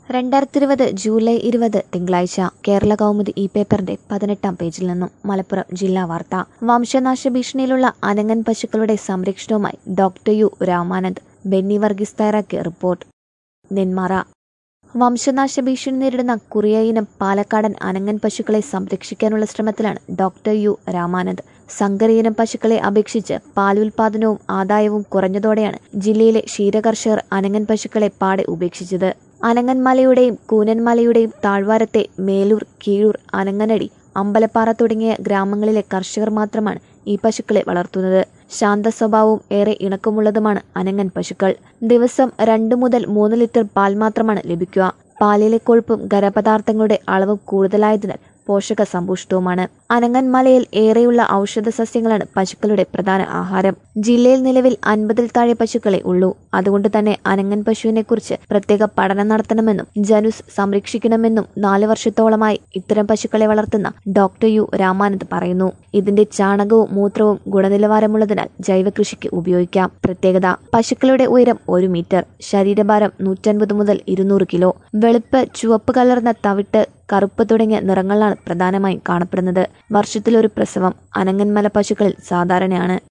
രണ്ടായിരത്തി ഇരുപത് ജൂലൈ ഇരുപത് തിങ്കളാഴ്ച കേരള കൗമുദി ഈ പേപ്പറിന്റെ പതിനെട്ടാം പേജിൽ നിന്നും മലപ്പുറം ജില്ലാ വാർത്ത വംശനാശ ഭീഷണിയിലുള്ള അനങ്ങൻ പശുക്കളുടെ സംരക്ഷണവുമായി ഡോക്ടർ യു രാമാനന്ദ് ബെന്നി വർഗീസ് തയ്യാറാക്കിയ റിപ്പോർട്ട് നെന്മാറ വംശനാശ ഭീഷണി നേരിടുന്ന കുറിയ ഇനം പാലക്കാടൻ അനങ്ങൻ പശുക്കളെ സംരക്ഷിക്കാനുള്ള ശ്രമത്തിലാണ് ഡോക്ടർ യു രാമാനന്ദ് സങ്കരയിനം പശുക്കളെ അപേക്ഷിച്ച് പാലുൽപാദനവും ആദായവും കുറഞ്ഞതോടെയാണ് ജില്ലയിലെ ക്ഷീരകർഷകർ അനങ്ങൻ പശുക്കളെ പാടെ ഉപേക്ഷിച്ചത് അനങ്ങൻമലയുടെയും കൂനൻമലയുടെയും താഴ്വാരത്തെ മേലൂർ കീഴൂർ അനങ്ങനടി അമ്പലപ്പാറ തുടങ്ങിയ ഗ്രാമങ്ങളിലെ കർഷകർ മാത്രമാണ് ഈ പശുക്കളെ വളർത്തുന്നത് ശാന്ത സ്വഭാവവും ഏറെ ഇണക്കമുള്ളതുമാണ് അനങ്ങൻ പശുക്കൾ ദിവസം രണ്ടു മുതൽ മൂന്ന് ലിറ്റർ പാൽ മാത്രമാണ് ലഭിക്കുക പാലിലെ കൊഴുപ്പും ഖരപദാർത്ഥങ്ങളുടെ അളവും കൂടുതലായതിനാൽ പോഷക സമ്പുഷ്ടവുമാണ് അനങ്ങൻമലയിൽ ഏറെയുള്ള ഔഷധ സസ്യങ്ങളാണ് പശുക്കളുടെ പ്രധാന ആഹാരം ജില്ലയിൽ നിലവിൽ അൻപതിൽ താഴെ പശുക്കളെ ഉള്ളൂ അതുകൊണ്ട് തന്നെ അനങ്ങൻ പശുവിനെ കുറിച്ച് പ്രത്യേക പഠനം നടത്തണമെന്നും ജനുസ് സംരക്ഷിക്കണമെന്നും നാല് വർഷത്തോളമായി ഇത്തരം പശുക്കളെ വളർത്തുന്ന ഡോക്ടർ യു രാമാനന്ദ് പറയുന്നു ഇതിന്റെ ചാണകവും മൂത്രവും ഗുണനിലവാരമുള്ളതിനാൽ ജൈവ കൃഷിക്ക് ഉപയോഗിക്കാം പ്രത്യേകത പശുക്കളുടെ ഉയരം ഒരു മീറ്റർ ശരീരഭാരം നൂറ്റൻപത് മുതൽ ഇരുന്നൂറ് കിലോ വെളുപ്പ് ചുവപ്പ് കലർന്ന തവിട്ട് കറുപ്പ് തുടങ്ങിയ നിറങ്ങളാണ് പ്രധാനമായും കാണപ്പെടുന്നത് വർഷത്തിലൊരു പ്രസവം അനങ്ങന്മല പശുക്കളിൽ സാധാരണയാണ്